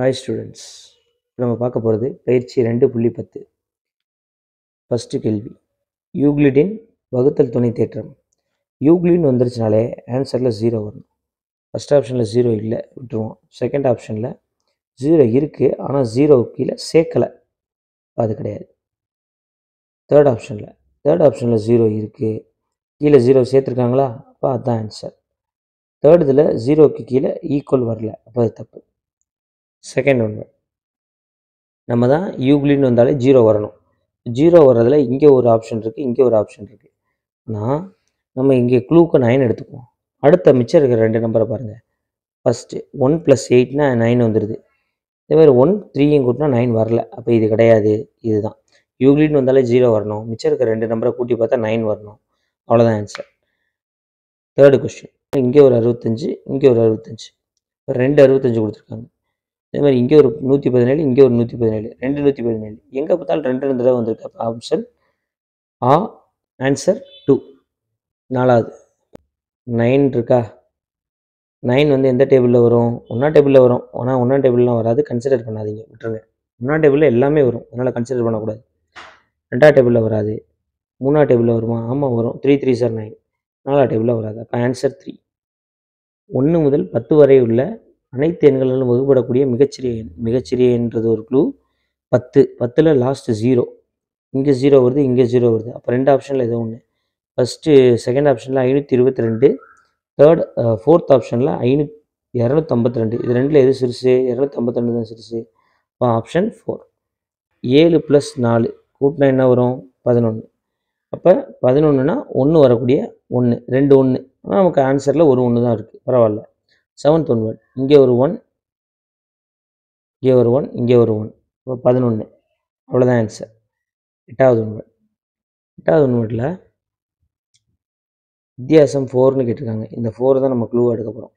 hi students நம்ம பார்க்க போகிறது பயிற்சி ரெண்டு புள்ளி பத்து ஃபஸ்ட்டு கேள்வி யூக்ளிடின் வகுத்தல் துணை தேற்றம் யூக்ளின் வந்துருச்சுனாலே ஆன்சரில் ஜீரோ வரணும் ஃபஸ்ட் ஆப்ஷனில் ஜீரோ இல்லை விட்டுருவோம் செகண்ட் ஆப்ஷனில் ஜீரோ இருக்குது ஆனால் ஜீரோ கீழே சேர்க்கலை அது கிடையாது தேர்ட் ஆப்ஷனில் தேர்ட் ஆப்ஷனில் ஜீரோ இருக்குது கீழே ஜீரோ சேர்த்துருக்காங்களா அப்போ அதுதான் ஆன்சர் தேர்ட் இதில் ஜீரோக்கு கீழே ஈக்குவல் வரல அப்போ அது தப்பு செகண்ட் ஒன்று நம்ம தான் யூக்ளின்னு வந்தாலே ஜீரோ வரணும் ஜீரோ வர்றதுல இங்கே ஒரு ஆப்ஷன் இருக்குது இங்கே ஒரு ஆப்ஷன் இருக்குது ஆனால் நம்ம இங்கே க்ளூக்கு நைன் எடுத்துக்குவோம் அடுத்த மிச்சம் இருக்கிற ரெண்டு நம்பரை பாருங்கள் ஃபஸ்ட்டு ஒன் ப்ளஸ் எயிட்னா நைன் வந்துடுது இதே மாதிரி ஒன் த்ரீயும் கூட்டினா நைன் வரல அப்போ இது கிடையாது இதுதான் யூக்ளின்னு வந்தாலே ஜீரோ வரணும் மிச்சம் இருக்கிற ரெண்டு நம்பரை கூட்டி பார்த்தா நைன் வரணும் அவ்வளோதான் ஆன்சர் தேர்டு கொஸ்டின் இங்கே ஒரு அறுபத்தஞ்சு இங்கே ஒரு அறுபத்தஞ்சு ரெண்டு அறுபத்தஞ்சு கொடுத்துருக்காங்க அதே மாதிரி இங்கே ஒரு நூற்றி பதினேழு இங்கே ஒரு நூற்றி பதினேழு ரெண்டு நூற்றி பதினேழு எங்கே பார்த்தாலும் ரெண்டு ரெண்டு தடவை வந்திருக்கு அப்போ ஆப்ஷன் ஆ ஆன்சர் டூ நாலாவது நைன் இருக்கா நைன் வந்து எந்த டேபிளில் வரும் ஒன்றா டேபிளில் வரும் ஆனால் ஒன்றா டேபிள்லாம் வராது கன்சிடர் பண்ணாதீங்க விட்டுருங்க ஒன்றா டேபிளில் எல்லாமே வரும் அதனால் கன்சிடர் பண்ணக்கூடாது ரெண்டா டேபிளில் வராது மூணா டேபிளில் வருமா ஆமாம் வரும் த்ரீ த்ரீ சார் நைன் நாலா டேபிளில் வராது அப்போ ஆன்சர் த்ரீ ஒன்று முதல் பத்து வரை உள்ள அனைத்து எண்களிலும் வகுப்படக்கூடிய மிகச்சிறிய எண் மிகச்சிறிய எண்ன்றது ஒரு க்ளூ பத்து பத்தில் லாஸ்ட் ஜீரோ இங்கே ஜீரோ வருது இங்கே ஜீரோ வருது அப்போ ரெண்டு ஆப்ஷனில் ஏதோ ஒன்று ஃபஸ்ட்டு செகண்ட் ஆப்ஷனில் ஐநூற்றி இருபத்தி ரெண்டு தேர்ட் ஃபோர்த் ஆப்ஷனில் ஐநூ இரநூத்தம்பத்தி ரெண்டு இது ரெண்டில் எது சிறுசு இரநூத்தம்பத்தி ரெண்டு தான் சிறுசு அப்போ ஆப்ஷன் ஃபோர் ஏழு ப்ளஸ் நாலு கூட்டினா என்ன வரும் பதினொன்று அப்போ பதினொன்றுனா ஒன்று வரக்கூடிய ஒன்று ரெண்டு ஒன்று ஆனால் நமக்கு ஆன்சரில் ஒரு ஒன்று தான் இருக்குது பரவாயில்ல செவன்த் ஒன் வேர்ட் இங்கே ஒரு ஒன் இங்கே ஒரு ஒன் இங்கே ஒரு ஒன் இப்போ பதினொன்று அவ்வளோதான் ஆன்சர் எட்டாவது ஒன் வேர்ட் எட்டாவது ஒன் வேர்டில் வித்தியாசம் ஃபோர்னு கேட்டிருக்காங்க இந்த ஃபோர் தான் நம்ம க்ளூ எடுக்க போகிறோம்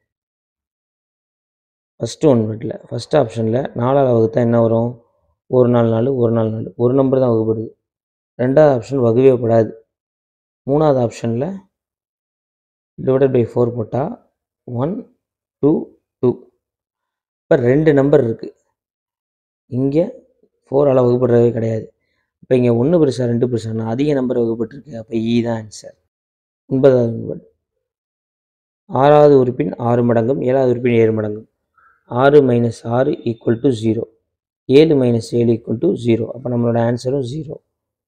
ஃபஸ்ட்டு ஒன் வேர்டில் ஃபஸ்ட் ஆப்ஷனில் நாலாவது வகுத்தா என்ன வரும் ஒரு நாலு நாலு ஒரு நாலு நாலு ஒரு நம்பர் தான் வகுப்படுது ரெண்டாவது ஆப்ஷன் வகுவே படாது மூணாவது ஆப்ஷனில் டிவைடட் பை ஃபோர் போட்டால் ஒன் டூ டூ இப்போ ரெண்டு நம்பர் இருக்குது இங்கே ஃபோரால் வகுப்படுறதே கிடையாது இப்போ இங்கே ஒன்று பெருசா ரெண்டு பெருசானா அதிக நம்பர் வகுப்பட்டிருக்கு அப்போ இ தான் ஆன்சர் ஒன்பதாவது நம்பர் ஆறாவது உறுப்பின் ஆறு மடங்கும் ஏழாவது உறுப்பின் ஏழு மடங்கும் ஆறு மைனஸ் ஆறு ஈக்குவல் டு ஜீரோ ஏழு மைனஸ் ஏழு ஈக்குவல் டு ஜீரோ அப்போ நம்மளோட ஆன்சரும் ஜீரோ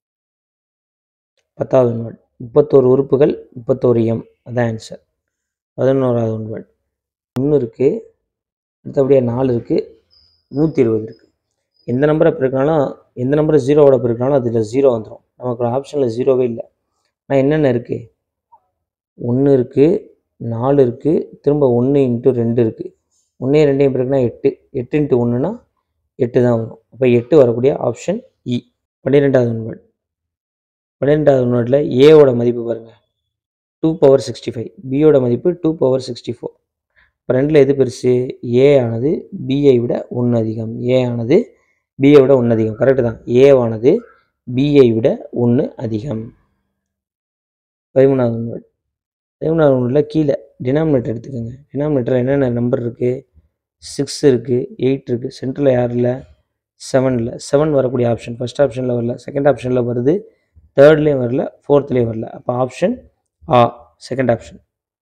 பத்தாவது ஒன்வர்ட் முப்பத்தோரு உறுப்புகள் முப்பத்தோரு எம் அதான் ஆன்சர் பதினோராவது ஒன்வர்ட் ஒன்று இருக்குது அடுத்தபடியாக நாலு இருக்குது நூற்றி இருபது இருக்குது எந்த நம்பரை பெருக்கினாலும் எந்த நம்பரை ஜீரோவோட பெருக்கினாலும் அதில் ஜீரோ வந்துடும் நமக்கு ஒரு ஆப்ஷனில் ஜீரோவே இல்லை ஆனால் என்னென்ன இருக்குது ஒன்று இருக்குது நாலு இருக்குது திரும்ப ஒன்று இன்ட்டு ரெண்டு இருக்குது ஒன்றே ரெண்டையும் பெருக்குனா எட்டு எட்டு இன்ட்டு ஒன்றுனா எட்டு தான் வரும் அப்போ எட்டு வரக்கூடிய ஆப்ஷன் இ பன்னிரெண்டாவது ஒன்வர்ட் பன்னிரெண்டாவது ஒன்வர்டில் ஏவோட மதிப்பு பாருங்கள் டூ பவர் சிக்ஸ்டி ஃபைவ் பியோட மதிப்பு டூ பவர் சிக்ஸ்டி ஃபோர் இப்போ ரெண்டில் எது பெருசு ஏ ஆனது பிஐ விட ஒன்று அதிகம் ஏ ஆனது பிஐ விட ஒன்று அதிகம் கரெக்டு தான் ஏவானது பிஐ விட ஒன்று அதிகம் பதிமூணாவது ஒன்று பதிமூணாவது ஒன்றில் கீழே டினாமினேட்டர் எடுத்துக்கோங்க டினாமினேட்டரில் என்னென்ன நம்பர் இருக்குது சிக்ஸ் இருக்குது எயிட் இருக்குது சென்டரில் யார் இல்லை செவனில் செவன் வரக்கூடிய ஆப்ஷன் ஃபஸ்ட் ஆப்ஷனில் வரல செகண்ட் ஆப்ஷனில் வருது தேர்ட்லேயும் வரல ஃபோர்த்லேயும் வரல அப்போ ஆப்ஷன் ஆ செகண்ட் ஆப்ஷன்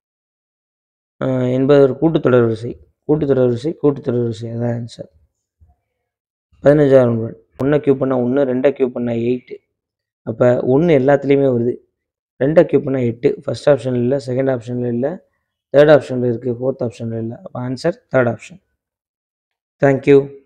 என்பது ஒரு கூட்டுத்தொடர் வரிசை கூட்டுத்தொடர் வரிசை கூட்டுத்தொடர் வரிசை அதான் ஆன்சர் பதினஞ்சாயிரம் ரூபாய் ஒன்றை க்யூ பண்ணால் ஒன்று ரெண்டை க்யூ பண்ணால் எயிட்டு அப்போ ஒன்று எல்லாத்துலேயுமே வருது ரெண்டை க்யூ பண்ணால் எட்டு ஃபஸ்ட் ஆப்ஷனில் இல்லை செகண்ட் ஆப்ஷனில் இல்லை தேர்ட் ஆப்ஷனில் இருக்குது ஃபோர்த் ஆப்ஷனில் இல்லை அப்போ ஆன்சர் தேர்ட் ஆப்ஷன் தேங்க்யூ